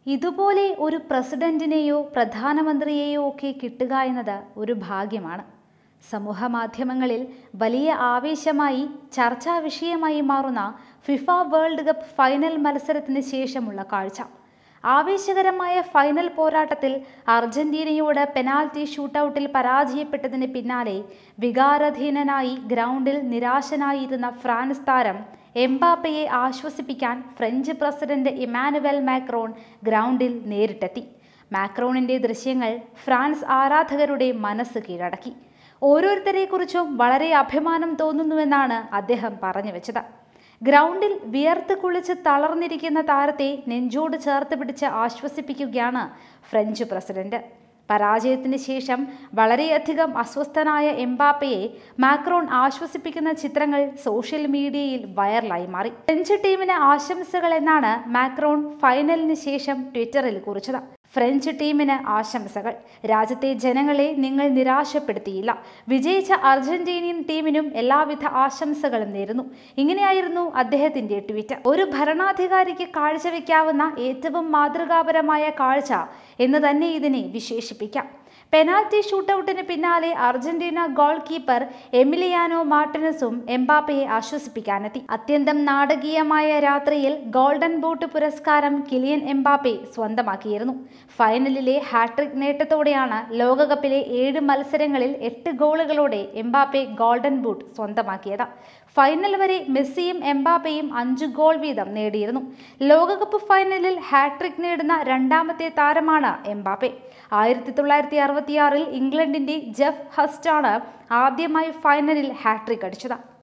ഇതുപോലെ ഒരു പ്രസിഡന്റിനെയോ പ്രധാനമന്ത്രിയെയോ ഒക്കെ കിട്ടുക എന്നത് ഒരു ഭാഗ്യമാണ് സമൂഹ മാധ്യമങ്ങളിൽ വലിയ ആവേശമായി ചർച്ചാ വിഷയമായി മാറുന്ന ഫിഫ വേൾഡ് കപ്പ് ഫൈനൽ മത്സരത്തിന് ശേഷമുള്ള കാഴ്ച ആവേശകരമായ ഫൈനൽ പോരാട്ടത്തിൽ അർജന്റീനയോട് പെനാൽറ്റി ഷൂട്ടൌട്ടിൽ പരാജയപ്പെട്ടതിന് പിന്നാലെ വികാരധീനനായി ഗ്രൗണ്ടിൽ നിരാശനായിരുന്ന ഫ്രാൻസ് താരം എംബാപ്പയെ ആശ്വസിപ്പിക്കാൻ ഫ്രഞ്ച് പ്രസിഡന്റ് ഇമാനുവൽ മാക്രോൺ ഗ്രൗണ്ടിൽ നേരിട്ടെത്തി മാക്രോണിന്റെ ദൃശ്യങ്ങൾ ഫ്രാൻസ് ആരാധകരുടെ മനസ്സ് കീഴടക്കി ഓരോരുത്തരെക്കുറിച്ചും വളരെ അഭിമാനം തോന്നുന്നുവെന്നാണ് അദ്ദേഹം പറഞ്ഞു വെച്ചത് ഗ്രൗണ്ടിൽ വിയർത്ത് കുളിച്ച് തളർന്നിരിക്കുന്ന താരത്തെ നെഞ്ചോട് ചേർത്ത് പിടിച്ച് ആശ്വസിപ്പിക്കുകയാണ് ഫ്രഞ്ച് പ്രസിഡന്റ് പരാജയത്തിന് ശേഷം വളരെയധികം അസ്വസ്ഥനായ എംബാപ്പയെ മാക്രോൺ ആശ്വസിപ്പിക്കുന്ന ചിത്രങ്ങൾ സോഷ്യൽ മീഡിയയിൽ വൈറലായി മാറി ഫ്രഞ്ച് ടീമിന് ആശംസകൾ എന്നാണ് മാക്രോൺ ഫൈനലിന് ശേഷം ട്വിറ്ററിൽ കുറിച്ചത് ഫ്രഞ്ച് ടീമിന് ആശംസകൾ രാജ്യത്തെ ജനങ്ങളെ നിങ്ങൾ നിരാശപ്പെടുത്തിയില്ല വിജയിച്ച അർജന്റീനിയൻ ടീമിനും എല്ലാവിധ ആശംസകളും നേരുന്നു ഇങ്ങനെയായിരുന്നു അദ്ദേഹത്തിന്റെ ട്വീറ്റ് ഒരു ഭരണാധികാരിക്ക് കാഴ്ചവെക്കാവുന്ന ഏറ്റവും മാതൃകാപരമായ കാഴ്ച എന്ന് തന്നെ ഇതിനെ വിശേഷിപ്പിക്കാം പെനാൽറ്റി ഷൂട്ടൌട്ടിന് പിന്നാലെ അർജന്റീന ഗോൾ കീപ്പർ എമിലിയാനോ മാർട്ടിനസും എംബാപ്പയെ ആശ്വസിപ്പിക്കാനെത്തി അത്യന്തം നാടകീയമായ രാത്രിയിൽ ഗോൾഡൻ ബൂട്ട് പുരസ്കാരം കിലിയൻ എംബാപ്പെ സ്വന്തമാക്കിയിരുന്നു ഫൈനലിലെ ഹാട്രിക് നേട്ടത്തോടെയാണ് ലോകകപ്പിലെ ഏഴ് മത്സരങ്ങളിൽ എട്ട് ഗോളുകളോടെ എംബാപ്പെ ഗോൾഡൻ ബൂട്ട് സ്വന്തമാക്കിയത് ഫൈനൽ വരെ മെസ്സിയും എംബാപ്പയും അഞ്ച് ഗോൾ വീതം നേടിയിരുന്നു ലോകകപ്പ് ഫൈനലിൽ ഹാട്രിക് നേടുന്ന രണ്ടാമത്തെ താരമാണ് എംബാപ്പെ ആയിരത്തി തൊള്ളായിരത്തി അറുപത്തിയാറിൽ ഇംഗ്ലണ്ടിന്റെ ജെഫ് ഹസ്റ്റാണ് ആദ്യമായി ഫൈനലിൽ ഹാട്രിക് അടിച്ചത്